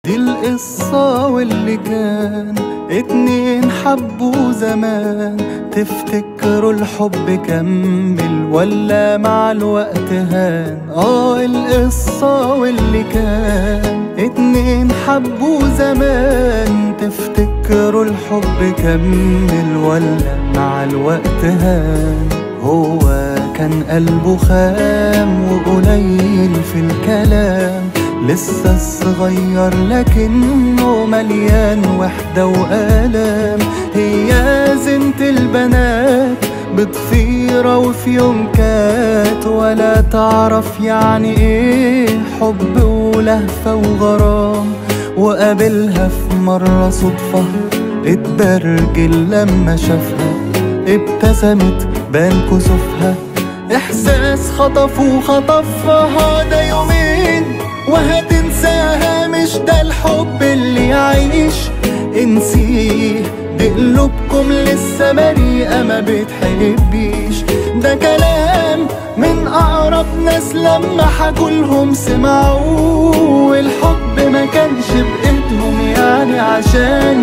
دي القصة واللي كان اتنين حبوا زمان تفتكروا الحب كمل ولا مع الوقت هان اه القصة واللي كان اتنين حبوا زمان تفتكروا الحب كمل ولا مع الوقت هان هو كان قلبه خام وقليل في الكلام لسه صغير لكنه مليان وحدة وآلام هي زنت البنات بضفيرة وفي يوم كات ولا تعرف يعني ايه حب ولهفة وغرام وقابلها في مرة صدفة اتبرجل لما شافها ابتسمت بان كسوفها احساس خطف وخطفها ده يومين وهتنساها مش ده الحب اللي يعيش انسيه دي قلوبكم لسه بريئة ما بتحبيش ده كلام من أقرب ناس لما حكولهم سمعوه الحب ما كانش بإيدهم يعني عشان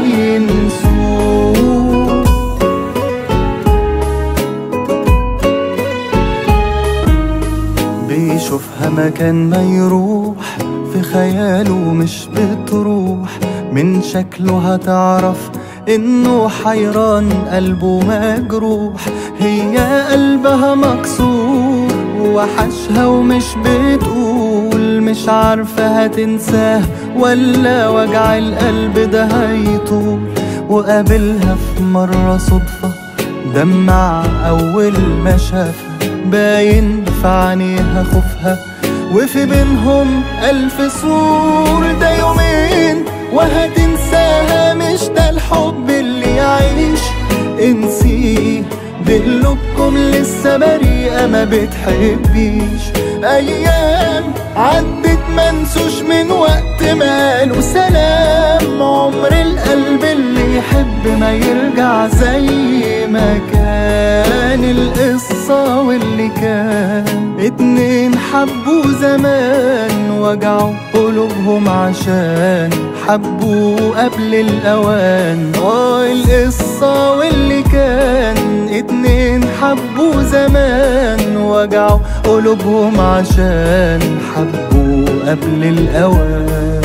ينسوه بيشوفها مكان ما يروح في خياله مش بتروح من شكله هتعرف انه حيران قلبه مجروح هي قلبها مكسور وحشها ومش بتقول مش عارفة هتنساه ولا وجع القلب ده هيطول وقابلها في مرة صدفة دمع أول ما شافها باين في عينيها خوفها وفي بينهم ألف سور ده يومين وهتنساها مش ده الحب اللي يعيش انسيه دي قلوبكم لسه بريئة ما بتحبيش أيام عدت منسوش من وقت ما قالوا سلام عمر القلب اللي يحب ما يرجع زي ما كان القصة واللي كان اتنين حبوا زمان وجعوا قلوبهم عشان حبوا قبل الأوان اه القصة واللي كان اتنين حبوا زمان وجعوا قلوبهم عشان حبوا قبل الأوان